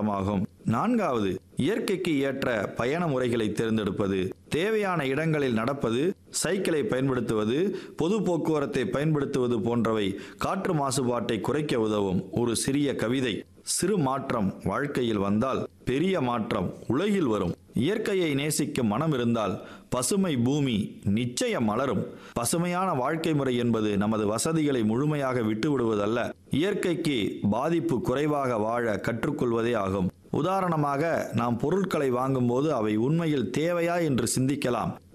அடையாளமாகும் நான்காவது இயற்கைக்கு ஏற்ற பயண முறைகளை தேர்ந்தெடுப்பது தேவையான இடங்களில் நடப்பது சைக்கிளை பயன்படுத்துவது பொது போக்குவரத்தை பயன்படுத்துவது போன்றவை காற்று மாசுபாட்டை குறைக்க உதவும் ஒரு சிறிய கவிதை சிறு மாற்றம் வாழ்க்கையில் வந்தால் பெரிய மாற்றம் உலகில் வரும் இயற்கையை நேசிக்கும் மனம் இருந்தால் பசுமை பூமி நிச்சயம் மலரும் பசுமையான வாழ்க்கை முறை என்பது நமது வசதிகளை முழுமையாக விட்டுவிடுவதல்ல இயற்கைக்கு பாதிப்பு குறைவாக வாழ கற்றுக்கொள்வதே ஆகும் உதாரணமாக நாம் பொருட்களை வாங்கும்போது அவை உண்மையில் தேவையா என்று சிந்திக்கலாம்